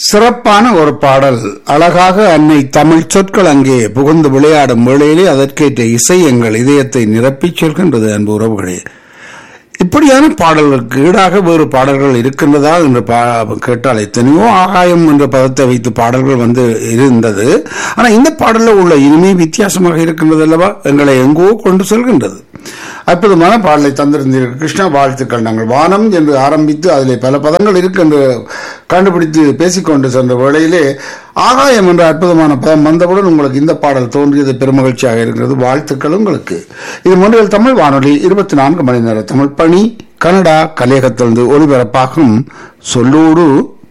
சிறப்பான ஒரு பாடல் அழகாக அன்னை தமிழ் சொற்கள் அங்கே புகுந்து விளையாடும் வேளையிலே அதற்கேற்ற இசை எங்கள் இதயத்தை நிரப்பிச் செல்கின்றது அன்பு உறவுகளே இப்படியான பாடல்களுக்கு ஈடாக வேறு பாடல்கள் இருக்கின்றதா என்று பா- கேட்டால் எத்தனையோ ஆகாயம் என்ற பதத்தை வைத்து பாடல்கள் வந்து இருந்தது ஆனா இந்த பாடலில் உள்ள இனிமே வித்தியாசமாக இருக்கின்றது அல்லவா எங்களை எங்கோ கொண்டு செல்கின்றது அற்புதமான பாடலை தந்திருந்தீர்கள் கிருஷ்ணா வாழ்த்துக்கள் நாங்கள் வானம் என்று ஆரம்பித்து அதிலே பல பதங்கள் இருக்கு என்று கண்டுபிடித்து பேசிக்கொண்டு சென்ற வேளையிலே ஆகாயம் என்ற அற்புதமான பதம் வந்தவுடன் உங்களுக்கு இந்த பாடல் தோன்றியது பெருமகிழ்ச்சியாக இருக்கிறது வாழ்த்துக்கள் உங்களுக்கு இது முன்னில் தமிழ் வானொலி இருபத்தி நான்கு மணி நேர தமிழ் பணி கனடா கலையகத்திலிருந்து ஒலிபரப்பாகும் சொல்லோடு